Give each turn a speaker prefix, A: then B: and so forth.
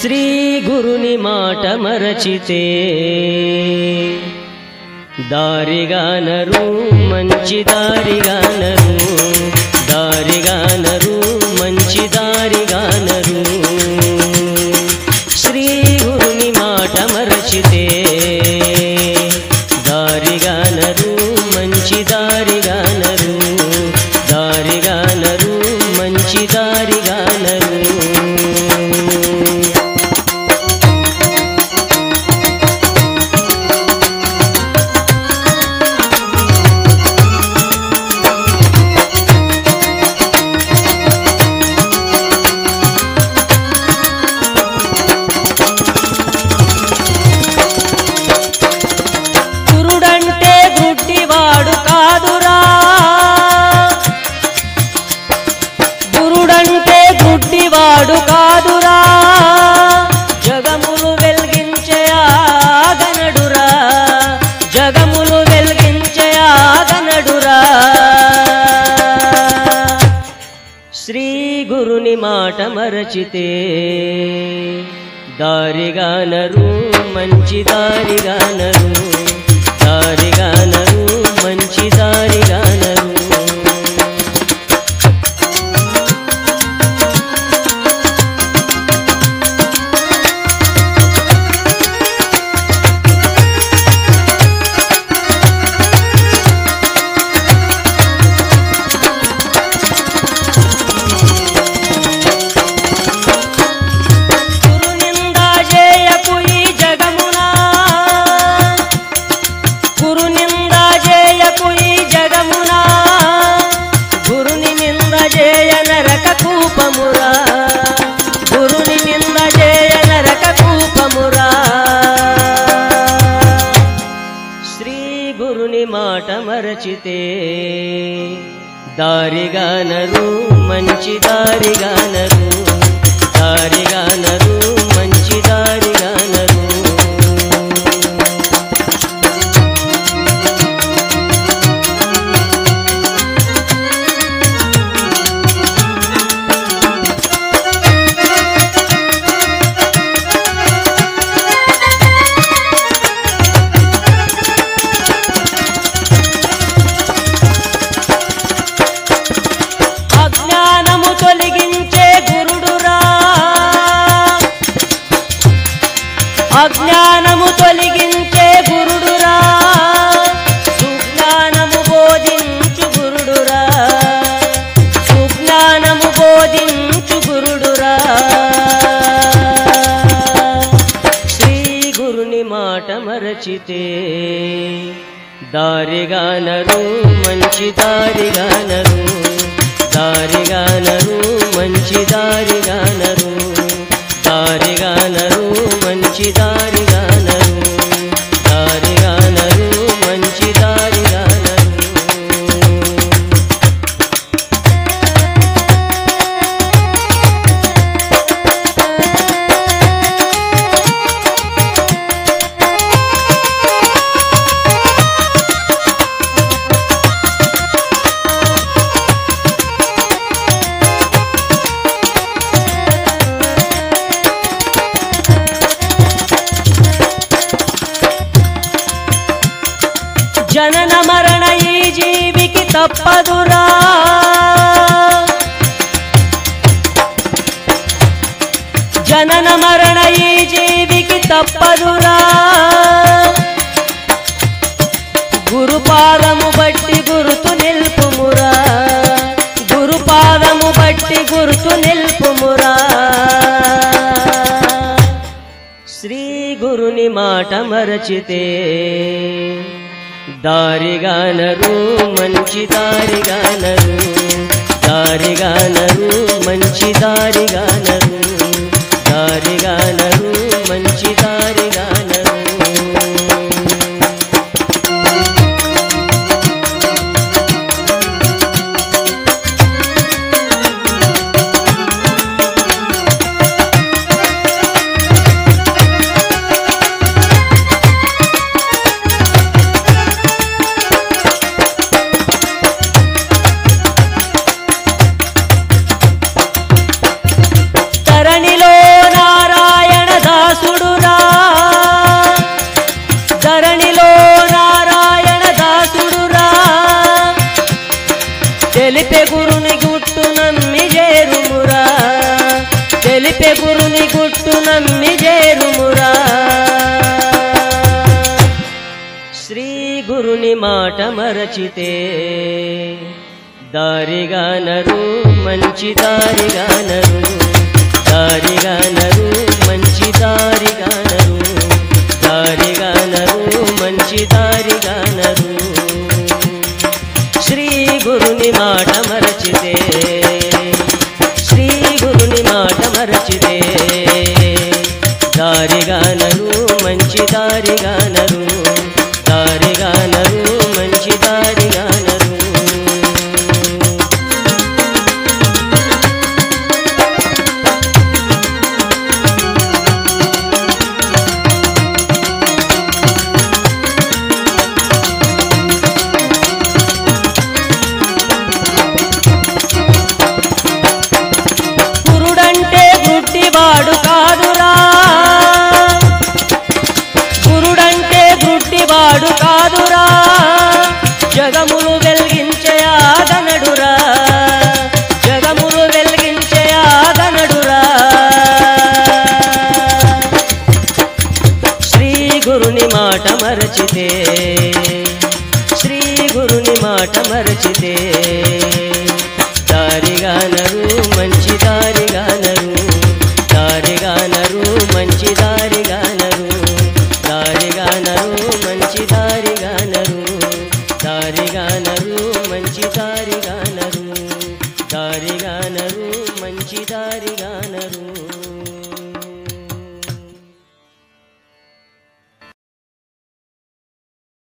A: శ్రీ గురుని మాట మరచితే దారిగానరు మంచి దారిగానరు దారిగానరు మంచి దారిగానరు శ్రీ గురుని మాట మరచితే దారిగానరు మంచి దారిగానరు దారిగానరు మంచి దారిగానరు గురుడంటే గుడ్డివాడు కాదురా గురుడంటే గుడ్డివాడు కాదురా జగములు వెలిగించే ఆగనడురా జగములు వెలిగించే ఆగనడురా శ్రీ గురుని మాట మరచితే దారిగానరు మంచి దారిగానరు దారిగానరు మంచి దారిగానరు గురు నిందా చేయకు ఈ జగమునా గురు నిందా చేయకు ఈ జగమునా గురుని నింద చేయ నరక కూపమురా గురుని నింద చేయ నరక కూపమురా శ్రీ గురుని మాట మరచితే దారిగానరు మంచి దారిగానరు దారిగానరు మంచి దారిగానరు అజ్ఞానము తొలగించే గురుడురా అజ్ఞానము తొలగించే గురుడురా సుజ్ఞానము బోధించు గురుడురా సుజ్ఞానము బోధించు గురుడురా శ్రీ గురుని మాట మరచితే దారిగానరు మంచి దారిగానరు దారిగానరు మంచి దారిగానరు దారిగానరు మంచి దారిగానరు దారిగానరు మంచి దారిగానరు జనన మరణ ఈ జీవికి తప్పదురా జనన మరణ ఈ జీవికి తప్పదురా గురుపాదము బట్టి గురుతు నిల్పుమురా గురుపాదము బట్టి గురుతు నిల్పుమురా శ్రీ గురుని మాట మరచితే దారిగానరు మంచి దారిగానరు దారిగానరు మంచి దారిగానరు దారిగానరు మంచి దారిగానరు ధరణిలో నారాయణ తెలిపే గురుని గుట్టు నమ్మి చేరుమురా తెలిపే గురుని గుట్టు నమ్మి చేరుమురా శ్రీ గురుని మాట మరచితే దారిగానరు మంచి దారిగానరు దారిగానరు మంచి దారిగానరు దారిగానరు మంచి దారిగానరు శ్రీ గురుని మాట మరచితే శ్రీ గురుని మాట మరచితే దారిగానరు మంచి దారిగానరు దారిగానరు మంచి దారిగానరు గురుడంటే గుడ్డివాడు కాదురా గురుడంటే గుడ్డివాడు కాదురా జగములు వెలిగించే ఆగనడురా జగములు వెలిగించే ఆగనడురా శ్రీ గురుని మాట మరచితే శ్రీ గురుని మాట మరచితే దారిగానరు మంచి దారిగానరు దారిగానరు మంచి దారిగానరు దారిగానరు మంచి దారిగానరు దారిగానరు మంచి దారిగానరు దారిగానరు మంచి దారిగానరు